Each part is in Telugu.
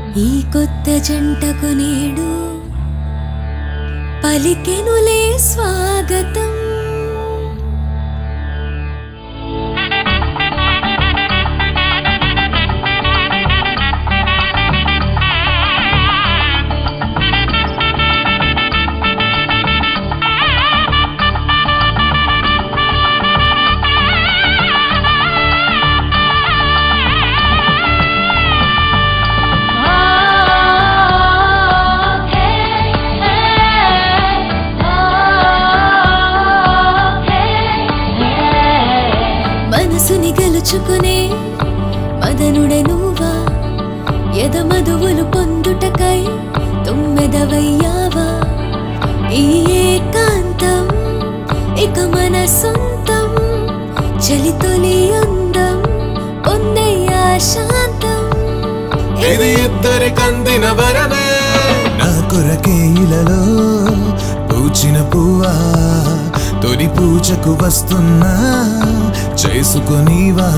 ఈ కొత్త జంటకు నేడు పలికెనులే స్వాగతం మనసుని గెలుచుకునే మదనుడే నువ్వా ఎద మధువులు పొందుటకై తొమ్మిదవయ్యావా ఈ ఏకాంతం ఇక మన సొంతం చలితొలి అందం పొందయ్యా శాంతం ఇది ఇద్దరి కందిన వరమే నా కొరకే ఇలలో పూచిన పువ్వా తొలి పూజకు వస్తున్నా చేసుకునివా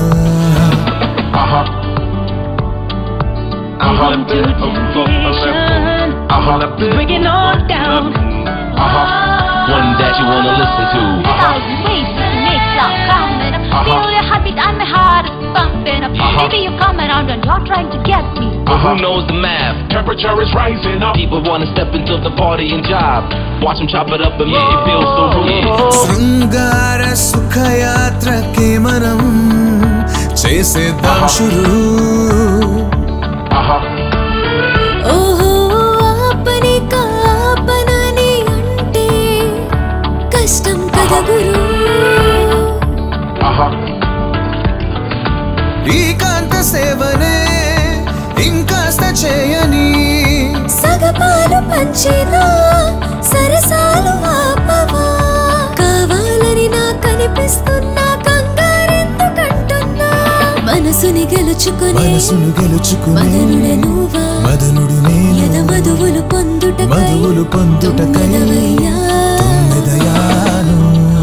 Come to temptation. Bring it on down. One that you wanna listen to. Without wasting, make love coming up. Feel your heartbeat and my heart is pumping up. Baby, you come around and you're trying to get me. But who knows the math? Temperature is rising up. People wanna step into the party and job. Watch them chop it up and make it feel so real. శృంగార సుఖయాత్రకే మనం చేసేద్దాం షురు ఓహో ఆపని కాపనని అంటే కష్టం కదా గురు ఈ కాంత సేవనే ఇంకాస్త చేయని సగపాలు పంచినా సరసాలు ఆపవా కావాలని నా కనిపిస్తున్నా కంగారెందుకంటున్నా మనసుని గెలుచుకుని మనసును గెలుచుకునే మదనుడే నువ్వా మదనుడు ఎద నేను మధువులు పొందుటకై మధువులు పొందుటకై తొమ్మిదవయ్యా. తొమ్మిదయాను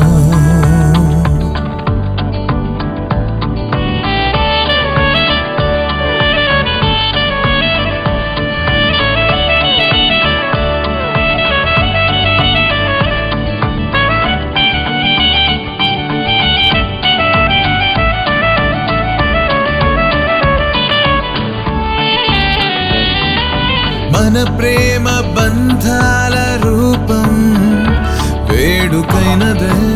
మన ప్రేమ బంధాల రూపం వేడుకైనదే